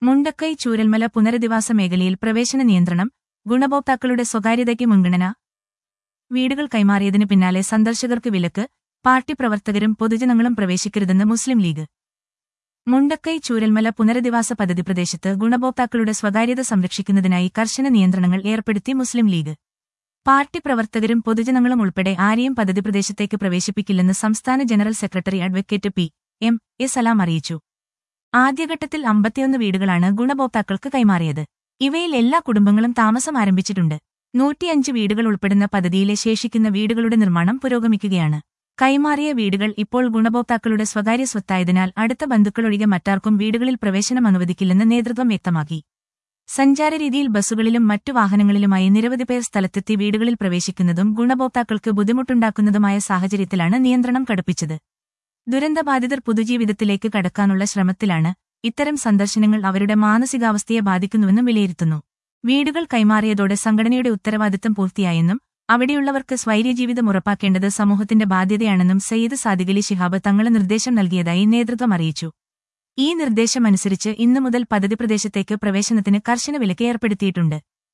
മുണ്ടക്കൈ ചൂരൽമല പുനരധിവാസ മേഖലയിൽ പ്രവേശന നിയന്ത്രണം ഗുണഭോക്താക്കളുടെ സ്വകാര്യതയ്ക്ക് മുൻഗണന വീടുകൾ കൈമാറിയതിനു പിന്നാലെ സന്ദർശകർക്ക് വിലക്ക് പാർട്ടി പ്രവർത്തകരും പൊതുജനങ്ങളും പ്രവേശിക്കരുതെന്ന് മുസ്ലിം ലീഗ് മുണ്ടക്കൈ ചൂരൽമല പുനരധിവാസ പദ്ധതി പ്രദേശത്ത് ഗുണഭോക്താക്കളുടെ സ്വകാര്യത സംരക്ഷിക്കുന്നതിനായി കർശന നിയന്ത്രണങ്ങൾ ഏർപ്പെടുത്തി മുസ്ലിം ലീഗ് പാർട്ടി പ്രവർത്തകരും പൊതുജനങ്ങളും ഉൾപ്പെടെ ആരെയും പദ്ധതി പ്രദേശത്തേക്ക് പ്രവേശിപ്പിക്കില്ലെന്ന് സംസ്ഥാന general secretary advocate P M A Salam അറിയിച്ചു ആദ്യഘട്ടത്തിൽ അമ്പത്തിയൊന്ന് വീടുകളാണ് ഗുണഭോക്താക്കൾക്ക് കൈമാറിയത് ഇവയിൽ എല്ലാ കുടുംബങ്ങളും താമസം ആരംഭിച്ചിട്ടുണ്ട് നൂറ്റിയഞ്ച് വീടുകൾ ഉൾപ്പെടുന്ന പദ്ധതിയിലെ ശേഷിക്കുന്ന വീടുകളുടെ നിർമ്മാണം പുരോഗമിക്കുകയാണ് കൈമാറിയ വീടുകൾ ഇപ്പോൾ ഗുണഭോക്താക്കളുടെ സ്വകാര്യ സ്വത്തായതിനാൽ അടുത്ത ബന്ധുക്കളൊഴികെ മറ്റാർക്കും വീടുകളിൽ പ്രവേശനം അനുവദിക്കില്ലെന്ന് നേതൃത്വം വ്യക്തമാക്കി സഞ്ചാരരീതിയിൽ ബസ്സുകളിലും മറ്റു വാഹനങ്ങളിലുമായി നിരവധി പേർ സ്ഥലത്തെത്തി വീടുകളിൽ പ്രവേശിക്കുന്നതും ഗുണഭോക്താക്കൾക്ക് ബുദ്ധിമുട്ടുണ്ടാക്കുന്നതുമായ സാഹചര്യത്തിലാണ് നിയന്ത്രണം കടുപ്പിച്ചത് ദുരന്തബാധിതർ പുതുജീവിതത്തിലേക്ക് കടക്കാനുള്ള ശ്രമത്തിലാണ് ഇത്തരം സന്ദർശനങ്ങൾ അവരുടെ മാനസികാവസ്ഥയെ ബാധിക്കുന്നുവെന്നും വിലയിരുത്തുന്നു വീടുകൾ കൈമാറിയതോടെ സംഘടനയുടെ ഉത്തരവാദിത്തം പൂർത്തിയായെന്നും അവിടെയുള്ളവർക്ക് സ്വൈര്യജീവിതം ഉറപ്പാക്കേണ്ടത് സമൂഹത്തിന്റെ ബാധ്യതയാണെന്നും സയ്യിദ് സാദിഖലി ശിഹാബ് തങ്ങളെ നിർദ്ദേശം നൽകിയതായി നേതൃത്വം അറിയിച്ചു ഈ നിർദ്ദേശമനുസരിച്ച് ഇന്നു മുതൽ പദ്ധതി പ്രദേശത്തേക്ക് പ്രവേശനത്തിന് കർശന വിലക്ക് ഏർപ്പെടുത്തിയിട്ടുണ്ട്